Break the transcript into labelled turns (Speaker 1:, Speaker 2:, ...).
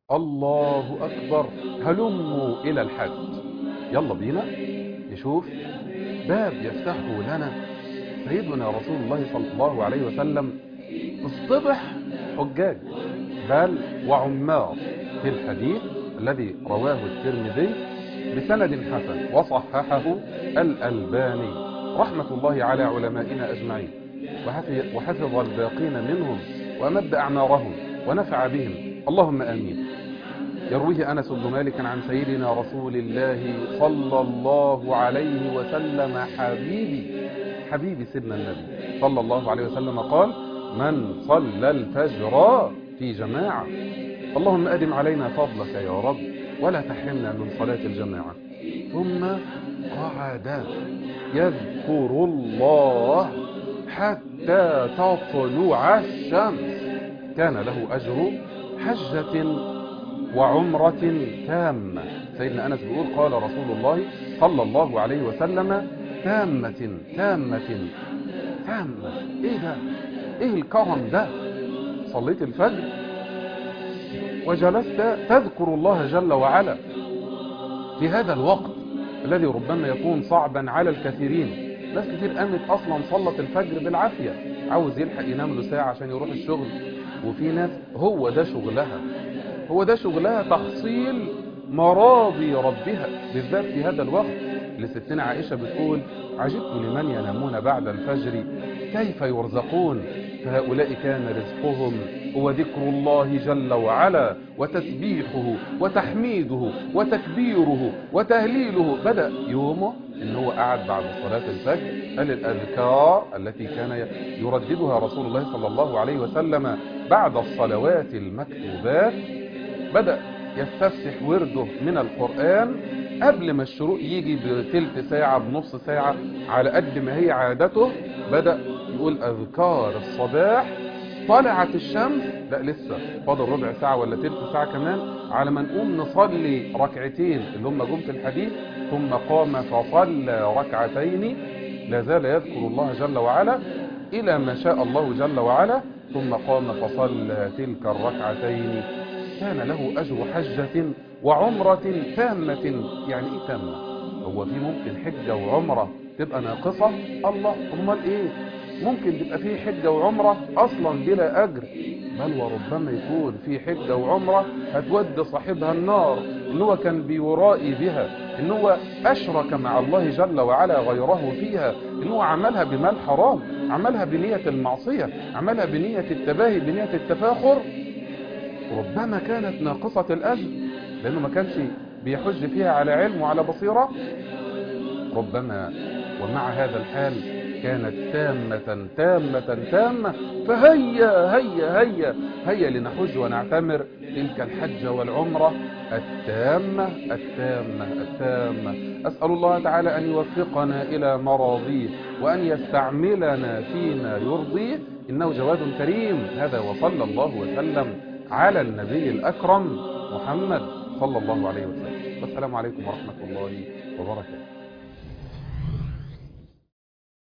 Speaker 1: الله أكبر هلموا إلى الحج يلا بينا نشوف باب يفتحه لنا سيدنا رسول الله صلى الله عليه وسلم اصطبح حجاج بل وعمار في الحديث الذي رواه الترمذي بسند حسن وصححه الألباني رحمة الله على علمائنا أجمعين وحفظ الباقين منهم وأمد أعمارهم ونفع بهم اللهم آمين يرويه أنس بن مالك عن سيدنا رسول الله صلى الله عليه وسلم حبيبي حبيبي سيدنا النبي صلى الله عليه وسلم قال من صلى الفجر في جماعة اللهم أدم علينا فضلك يا رب ولا تحرمنا من صلاة الجماعة ثم قعد يذكر الله حتى تطلع الشمس كان له أجر حجة وعمرة تامة سيدنا أنس بيقول قال رسول الله صلى الله عليه وسلم تامة تامة تامة ايه ده ايه الكرم ده صليت الفجر وجلست تذكر الله جل وعلا في هذا الوقت الذي ربما يكون صعبا على الكثيرين ناس كتير قامت اصلا صلت الفجر بالعافية عاوز يلحق ينام له ساعة عشان يروح الشغل وفي ناس هو ده شغلها هو ده شغلها تحصيل مراضي ربها بالذات في هذا الوقت لستنا عائشة بتقول عجبت لمن ينامون بعد الفجر كيف يرزقون فهؤلاء كان رزقهم هو ذكر الله جل وعلا وتسبيحه وتحميده وتكبيره وتهليله بدأ يومه ان هو قعد بعد صلاة الفجر قال الأذكار التي كان يرددها رسول الله صلى الله عليه وسلم بعد الصلوات المكتوبات بدأ يستفسح ورده من القرآن قبل ما الشروق يجي بتلت ساعة بنص ساعة على قد ما هي عادته بدأ يقول أذكار الصباح طلعت الشمس لا لسه فاضل ربع ساعة ولا تلت ساعة كمان على ما نقوم نصلي ركعتين اللي هم جم في الحديث ثم قام فصلى ركعتين لا زال يذكر الله جل وعلا إلى ما شاء الله جل وعلا ثم قام فصلى تلك الركعتين كان له أجر حجة وعمرة تامة يعني إيه تامة هو في ممكن حجة وعمرة تبقى ناقصة الله امال إيه ممكن تبقى في حجة وعمرة أصلا بلا أجر بل وربما يكون في حجة وعمرة هتود صاحبها النار إن هو كان بيرائي بها إن هو أشرك مع الله جل وعلا غيره فيها إن هو عملها بمال حرام عملها بنية المعصية عملها بنية التباهي بنية التفاخر ربما كانت ناقصة الأجر لأنه ما كانش بيحج فيها على علم وعلى بصيرة ربما ومع هذا الحال كانت تامة تامة تامة فهيا هيا هيا هيا لنحج ونعتمر تلك الحج والعمرة التامة التامة التامة أسأل الله تعالى أن يوفقنا إلى مراضيه وأن يستعملنا فيما يرضيه إنه جواد كريم هذا وصلى الله وسلم على النبي الأكرم محمد صلى الله عليه وسلم والسلام عليكم ورحمة الله وبركاته